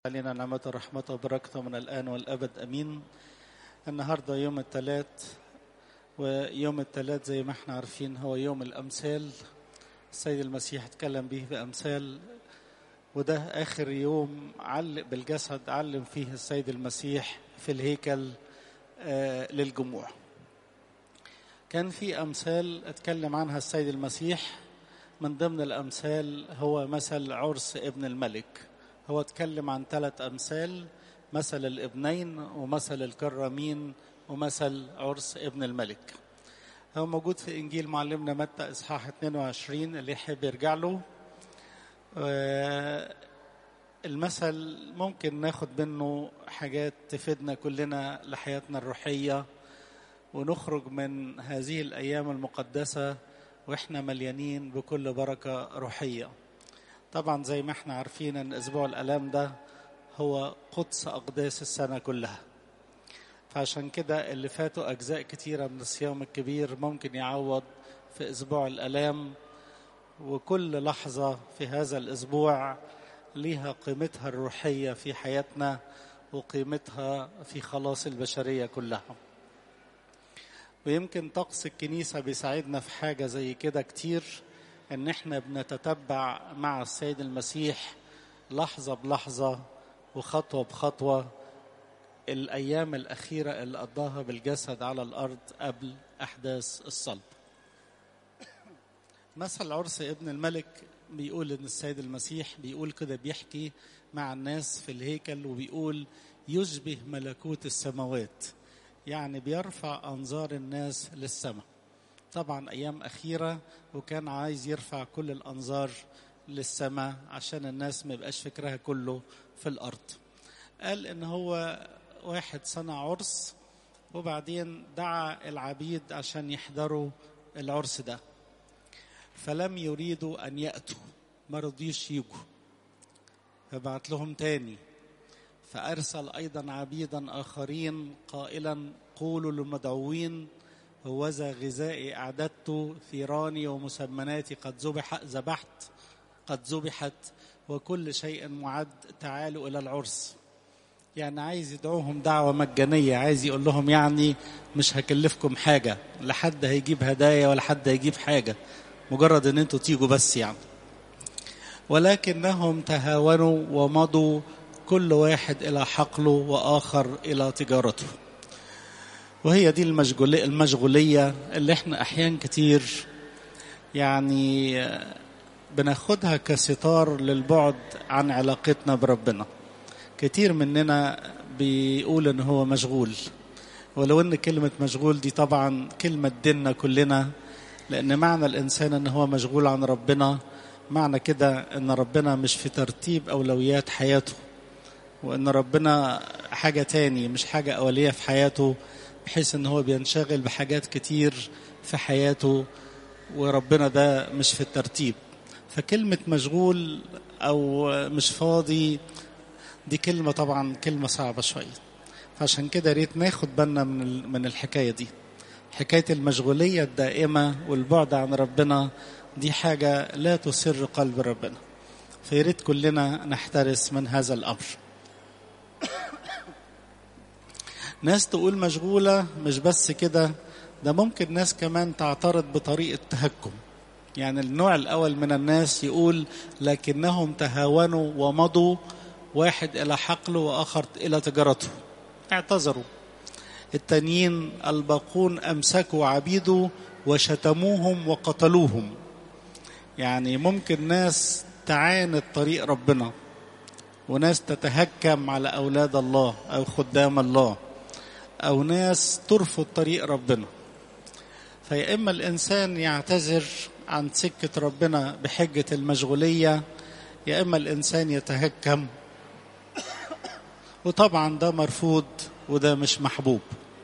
علينا نعمة ورحمة وبركته من الآن والأبد أمين النهاردة يوم الثلاث ويوم الثلاث زي ما احنا عارفين هو يوم الأمثال السيد المسيح اتكلم به بأمثال وده آخر يوم علق بالجسد علم فيه السيد المسيح في الهيكل آه للجموع كان في أمثال اتكلم عنها السيد المسيح من ضمن الأمثال هو مثل عرس ابن الملك هو اتكلم عن ثلاث أمثال مثل الابنين ومثل الكرامين ومثل عرس ابن الملك هو موجود في إنجيل معلمنا متى إصحاح 22 اللي يحب يرجع له المثل ممكن ناخد منه حاجات تفيدنا كلنا لحياتنا الروحية ونخرج من هذه الأيام المقدسة وإحنا مليانين بكل بركة روحية طبعا زي ما احنا عارفين ان اسبوع الالام ده هو قدس اقداس السنه كلها فعشان كده اللي فاتوا اجزاء كتيره من الصيام الكبير ممكن يعوض في اسبوع الالام وكل لحظه في هذا الاسبوع ليها قيمتها الروحيه في حياتنا وقيمتها في خلاص البشريه كلها ويمكن طقس الكنيسه بيساعدنا في حاجه زي كده كتير ان احنا بنتتبع مع السيد المسيح لحظة بلحظة وخطوة بخطوة الأيام الأخيرة اللي قضاها بالجسد على الأرض قبل أحداث الصلب مثل عرس ابن الملك بيقول إن السيد المسيح بيقول كده بيحكي مع الناس في الهيكل وبيقول يشبه ملكوت السماوات يعني بيرفع أنظار الناس للسماء طبعا ايام اخيره وكان عايز يرفع كل الانظار للسماء عشان الناس ما يبقاش فكرها كله في الارض قال ان هو واحد صنع عرس وبعدين دعا العبيد عشان يحضروا العرس ده فلم يريدوا ان ياتوا ما رضيش يجوا فبعت لهم تاني فارسل ايضا عبيدا اخرين قائلا قولوا للمدعوين هوذا غذائي أعددت ثيراني ومسمناتي قد ذبح ذبحت قد ذبحت وكل شيء معد تعالوا إلى العرس يعني عايز يدعوهم دعوة مجانية عايز يقول لهم يعني مش هكلفكم حاجة لا حد هيجيب هدايا ولا حد هيجيب حاجة مجرد ان انتوا تيجوا بس يعني ولكنهم تهاونوا ومضوا كل واحد إلى حقله وآخر إلى تجارته وهي دي المشغولية, المشغولية اللي احنا أحيان كتير يعني بناخدها كستار للبعد عن علاقتنا بربنا كتير مننا بيقول ان هو مشغول ولو ان كلمة مشغول دي طبعا كلمة ديننا كلنا لان معنى الانسان ان هو مشغول عن ربنا معنى كده ان ربنا مش في ترتيب اولويات حياته وان ربنا حاجة تاني مش حاجة اولية في حياته بحيث ان هو بينشغل بحاجات كتير في حياته وربنا ده مش في الترتيب فكلمة مشغول أو مش فاضي دي كلمة طبعا كلمة صعبة شوية فعشان كده ريت ناخد بالنا من من الحكاية دي حكاية المشغولية الدائمة والبعد عن ربنا دي حاجة لا تسر قلب ربنا فياريت كلنا نحترس من هذا الأمر ناس تقول مشغولة مش بس كده ده ممكن ناس كمان تعترض بطريقة تهكم يعني النوع الأول من الناس يقول لكنهم تهاونوا ومضوا واحد إلى حقله وآخر إلى تجارته اعتذروا التانيين الباقون أمسكوا عبيده وشتموهم وقتلوهم يعني ممكن ناس تعاند طريق ربنا وناس تتهكم على أولاد الله أو خدام الله أو ناس ترفض طريق ربنا فيا إما الإنسان يعتذر عن سكة ربنا بحجة المشغولية يا إما الإنسان يتهكم وطبعا ده مرفوض وده مش محبوب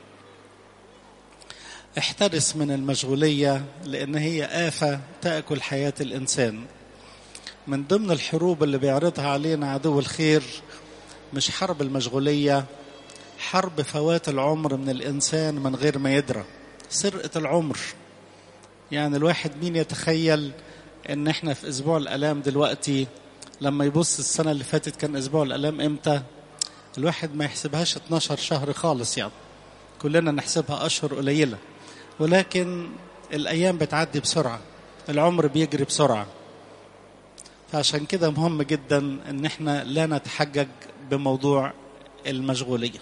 احترس من المشغولية لأن هي آفة تأكل حياة الإنسان من ضمن الحروب اللي بيعرضها علينا عدو الخير مش حرب المشغولية حرب فوات العمر من الإنسان من غير ما يدرى سرقة العمر يعني الواحد مين يتخيل ان احنا في اسبوع الالام دلوقتي لما يبص السنة اللي فاتت كان أسبوع الآلام إمتى الواحد ما يحسبهاش 12 شهر خالص يعني كلنا نحسبها أشهر قليلة ولكن الأيام بتعدي بسرعة العمر بيجري بسرعة فعشان كده مهم جدا ان احنا لا نتحجج بموضوع المشغولية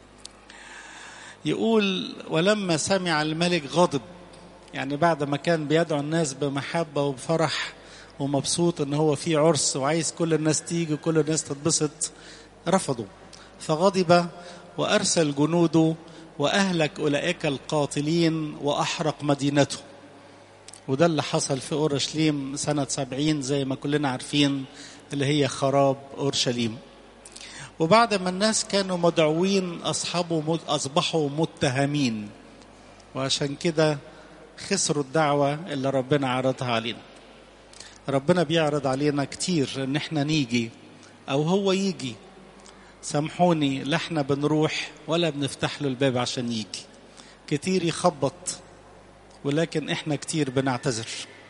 يقول ولما سمع الملك غضب يعني بعد ما كان بيدعو الناس بمحبة وبفرح ومبسوط ان هو في عرس وعايز كل الناس تيجي وكل الناس تتبسط رفضوا فغضب وارسل جنوده واهلك اولئك القاتلين واحرق مدينته وده اللي حصل في اورشليم سنه سبعين زي ما كلنا عارفين اللي هي خراب اورشليم وبعد ما الناس كانوا مدعوين اصحابه اصبحوا متهمين وعشان كده خسروا الدعوه اللي ربنا عرضها علينا ربنا بيعرض علينا كتير ان احنا نيجي او هو يجي سامحوني لا احنا بنروح ولا بنفتح له الباب عشان يجي كتير يخبط ولكن احنا كتير بنعتذر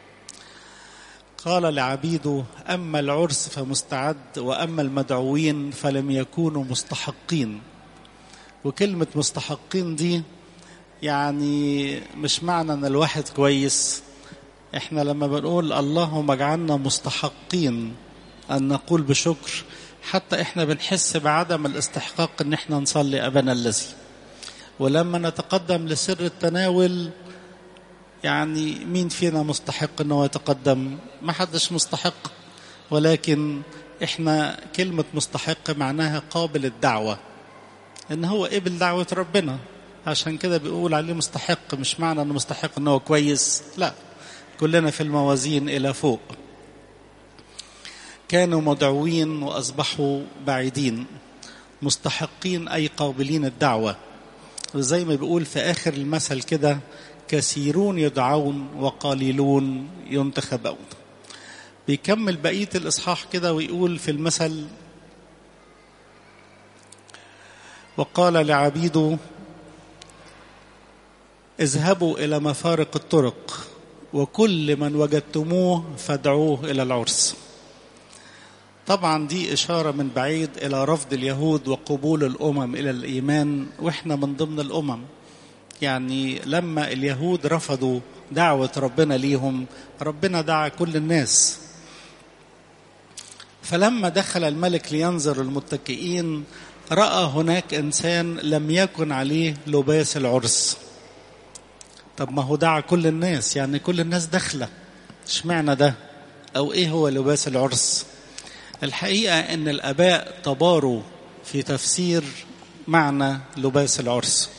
قال لعبيده اما العرس فمستعد واما المدعوين فلم يكونوا مستحقين وكلمه مستحقين دي يعني مش معنى ان الواحد كويس احنا لما بنقول اللهم اجعلنا مستحقين ان نقول بشكر حتى احنا بنحس بعدم الاستحقاق ان احنا نصلي ابانا الذي ولما نتقدم لسر التناول يعني مين فينا مستحق انه يتقدم ما حدش مستحق ولكن احنا كلمة مستحق معناها قابل الدعوة ان هو قبل دعوة ربنا عشان كده بيقول عليه مستحق مش معنى انه مستحق انه هو كويس لا كلنا في الموازين الى فوق كانوا مدعوين واصبحوا بعيدين مستحقين اي قابلين الدعوه وزي ما بيقول في اخر المثل كده كثيرون يدعون وقليلون ينتخبون بيكمل بقيه الاصحاح كده ويقول في المثل وقال لعبيده اذهبوا الى مفارق الطرق وكل من وجدتموه فادعوه الى العرس طبعا دي إشارة من بعيد إلى رفض اليهود وقبول الأمم إلى الإيمان وإحنا من ضمن الأمم يعني لما اليهود رفضوا دعوة ربنا ليهم ربنا دعا كل الناس فلما دخل الملك لينظر المتكئين رأى هناك إنسان لم يكن عليه لباس العرس طب ما هو دعا كل الناس يعني كل الناس داخلة اشمعنى ده أو إيه هو لباس العرس الحقيقة أن الآباء تباروا في تفسير معنى لباس العرس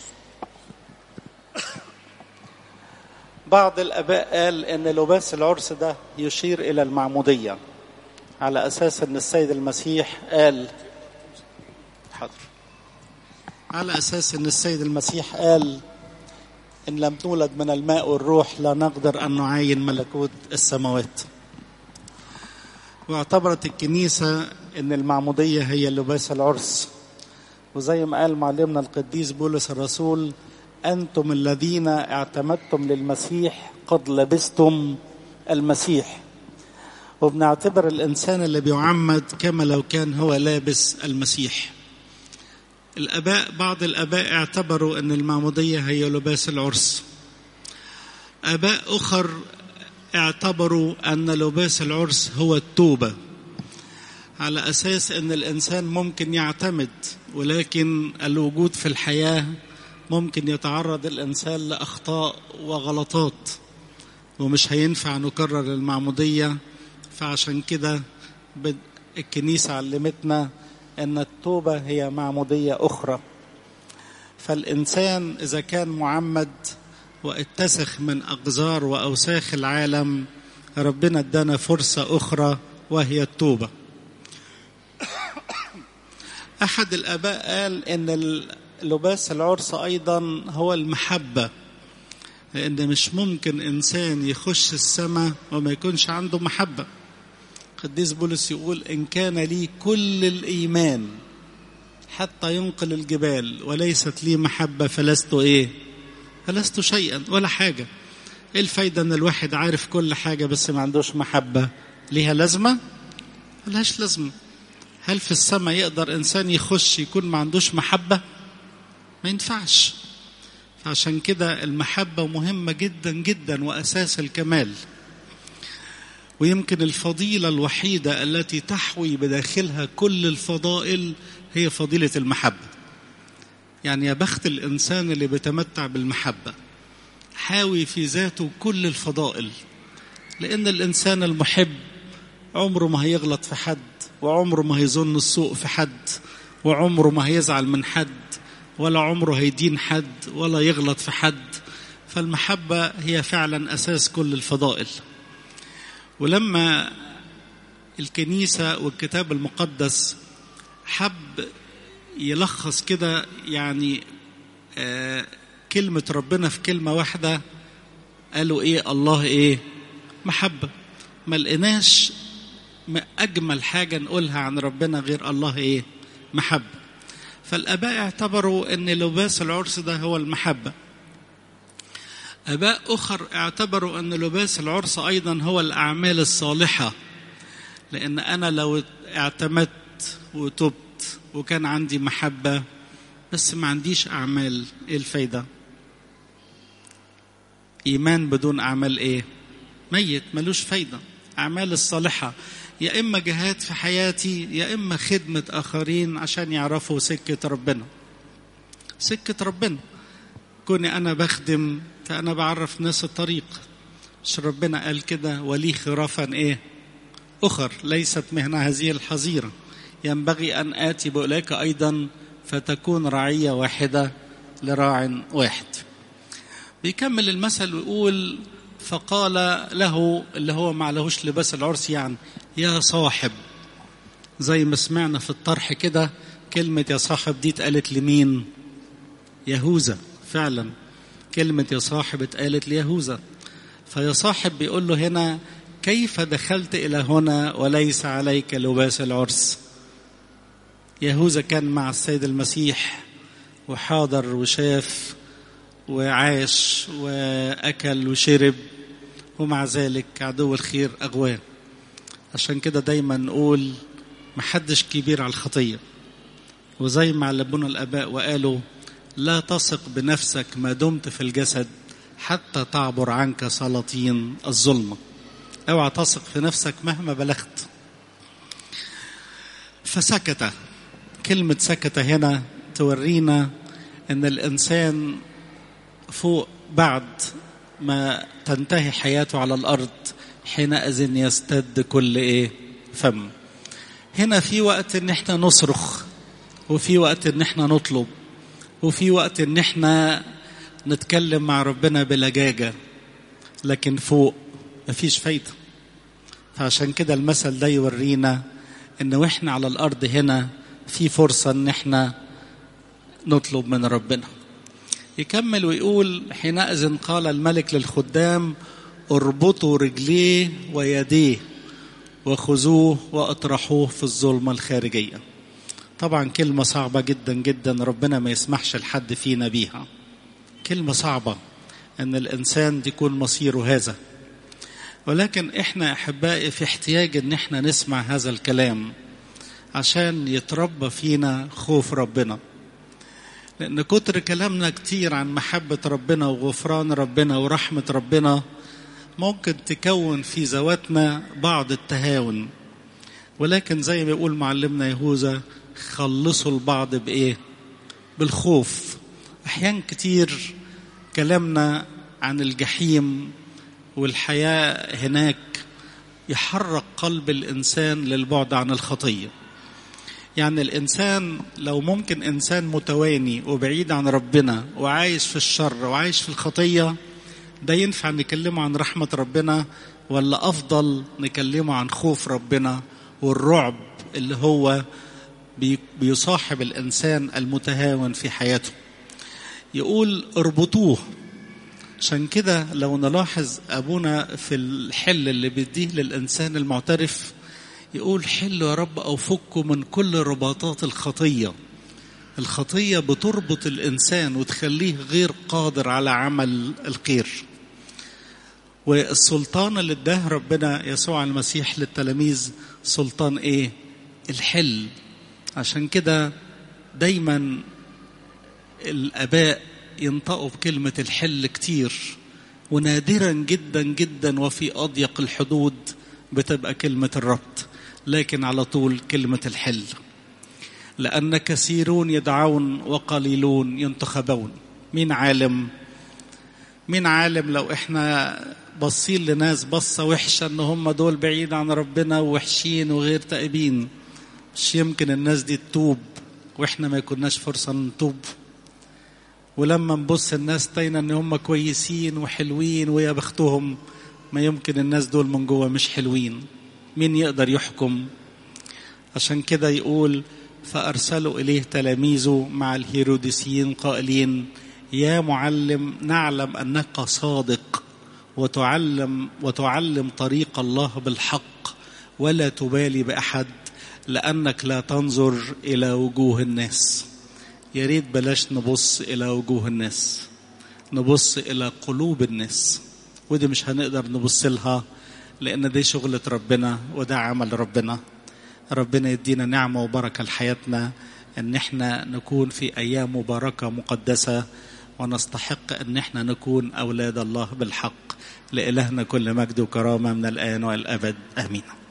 بعض الآباء قال أن لباس العرس ده يشير إلى المعمودية على أساس أن السيد المسيح قال حاضر على أساس أن السيد المسيح قال إن لم نولد من الماء والروح لا نقدر أن نعاين ملكوت السماوات واعتبرت الكنيسة أن المعمودية هي لباس العرس وزي ما قال معلمنا القديس بولس الرسول أنتم الذين اعتمدتم للمسيح قد لبستم المسيح وبنعتبر الإنسان اللي بيعمد كما لو كان هو لابس المسيح الآباء بعض الآباء اعتبروا أن المعمودية هي لباس العرس آباء أخر اعتبروا أن لباس العرس هو التوبة على أساس أن الإنسان ممكن يعتمد ولكن الوجود في الحياة ممكن يتعرض الإنسان لأخطاء وغلطات ومش هينفع نكرر المعمودية فعشان كده الكنيسة علمتنا أن التوبة هي معمودية أخرى فالإنسان إذا كان معمد واتسخ من أقذار وأوساخ العالم ربنا ادانا فرصة أخرى وهي التوبة أحد الآباء قال إن لباس العرس أيضا هو المحبة لأن مش ممكن إنسان يخش السماء وما يكونش عنده محبة قديس بولس يقول إن كان لي كل الإيمان حتى ينقل الجبال وليست لي محبة فلست إيه فلست شيئا ولا حاجة إيه الفايدة إن الواحد عارف كل حاجة بس ما عندوش محبة ليها لازمة ملهاش لازمة هل في السماء يقدر إنسان يخش يكون ما عندوش محبة ما ينفعش فعشان كده المحبة مهمة جدا جدا وأساس الكمال ويمكن الفضيلة الوحيدة التي تحوي بداخلها كل الفضائل هي فضيلة المحبة يعني يا بخت الإنسان اللي بيتمتع بالمحبة حاوي في ذاته كل الفضائل لأن الإنسان المحب عمره ما هيغلط في حد وعمره ما هيظن السوء في حد وعمره ما هيزعل من حد ولا عمره هيدين حد ولا يغلط في حد فالمحبة هي فعلا أساس كل الفضائل ولما الكنيسة والكتاب المقدس حب يلخص كده يعني آه كلمة ربنا في كلمة واحدة قالوا إيه الله إيه محبة ما لقيناش أجمل حاجة نقولها عن ربنا غير الله إيه محبة فالآباء اعتبروا أن لباس العرس ده هو المحبة آباء أخر اعتبروا أن لباس العرس أيضا هو الأعمال الصالحة لأن أنا لو اعتمدت وتبت وكان عندي محبة بس ما عنديش أعمال إيه الفايدة إيمان بدون أعمال إيه ميت ملوش فايدة أعمال الصالحة يا إما جهاد في حياتي يا إما خدمة آخرين عشان يعرفوا سكة ربنا سكة ربنا كوني أنا بخدم فأنا بعرف ناس الطريق مش ربنا قال كده ولي خرافا إيه أخر ليست مهنة هذه الحظيرة ينبغي أن آتي بأولئك أيضا فتكون رعية واحدة لراع واحد بيكمل المثل ويقول فقال له اللي هو ما لهوش لباس العرس يعني يا صاحب زي ما سمعنا في الطرح كده كلمة يا صاحب دي اتقالت لمين يهوذا فعلا كلمة يا صاحب اتقالت ليهوذا فيا صاحب بيقول له هنا كيف دخلت إلى هنا وليس عليك لباس العرس يهوذا كان مع السيد المسيح وحاضر وشاف وعاش وأكل وشرب ومع ذلك عدو الخير أغواه عشان كده دايما نقول محدش كبير على الخطية وزي ما علمونا الآباء وقالوا لا تثق بنفسك ما دمت في الجسد حتى تعبر عنك سلاطين الظلمة اوعى تثق في نفسك مهما بلغت فسكت كلمة سكت هنا تورينا ان الانسان فوق بعد ما تنتهي حياته على الارض حينئذ يستد كل ايه فم هنا في وقت ان احنا نصرخ وفي وقت ان احنا نطلب وفي وقت ان احنا نتكلم مع ربنا بلجاجة لكن فوق مفيش فايدة فعشان كده المثل ده يورينا ان واحنا على الارض هنا في فرصة ان احنا نطلب من ربنا يكمل ويقول حينئذ قال الملك للخدام اربطوا رجليه ويديه وخذوه واطرحوه في الظلمة الخارجية طبعا كلمة صعبة جدا جدا ربنا ما يسمحش لحد فينا بيها كلمة صعبة ان الانسان يكون مصيره هذا ولكن احنا احبائي في احتياج ان احنا نسمع هذا الكلام عشان يتربى فينا خوف ربنا لان كتر كلامنا كتير عن محبة ربنا وغفران ربنا ورحمة ربنا ممكن تكون في ذواتنا بعض التهاون ولكن زي ما يقول معلمنا يهوذا خلصوا البعض بايه بالخوف احيان كتير كلامنا عن الجحيم والحياه هناك يحرك قلب الانسان للبعد عن الخطيه يعني الانسان لو ممكن انسان متواني وبعيد عن ربنا وعايش في الشر وعايش في الخطيه ده ينفع نكلمه عن رحمه ربنا ولا افضل نكلمه عن خوف ربنا والرعب اللي هو بيصاحب الانسان المتهاون في حياته يقول اربطوه عشان كده لو نلاحظ ابونا في الحل اللي بيديه للانسان المعترف يقول حلوا يا رب او فكوا من كل رباطات الخطيه الخطيه بتربط الانسان وتخليه غير قادر على عمل الخير والسلطان اللي اداه ربنا يسوع المسيح للتلاميذ سلطان ايه الحل عشان كده دايما الاباء ينطقوا بكلمه الحل كتير ونادرا جدا جدا وفي اضيق الحدود بتبقى كلمه الربط لكن على طول كلمه الحل لان كثيرون يدعون وقليلون ينتخبون مين عالم مين عالم لو احنا باصين لناس بصه وحشه ان هم دول بعيد عن ربنا ووحشين وغير تائبين مش يمكن الناس دي تتوب واحنا ما يكوناش فرصه نتوب ولما نبص الناس تاينا ان هم كويسين وحلوين ويا بختهم ما يمكن الناس دول من جوه مش حلوين مين يقدر يحكم عشان كده يقول فارسلوا اليه تلاميذه مع الهيروديسيين قائلين يا معلم نعلم انك صادق وتعلم وتعلم طريق الله بالحق ولا تبالي باحد لانك لا تنظر الى وجوه الناس يا ريت بلاش نبص الى وجوه الناس نبص الى قلوب الناس ودي مش هنقدر نبص لها لان دي شغله ربنا وده عمل ربنا ربنا يدينا نعمه وبركه لحياتنا ان احنا نكون في ايام مباركه مقدسه ونستحق ان احنا نكون اولاد الله بالحق لالهنا كل مجد وكرامه من الان والابد امين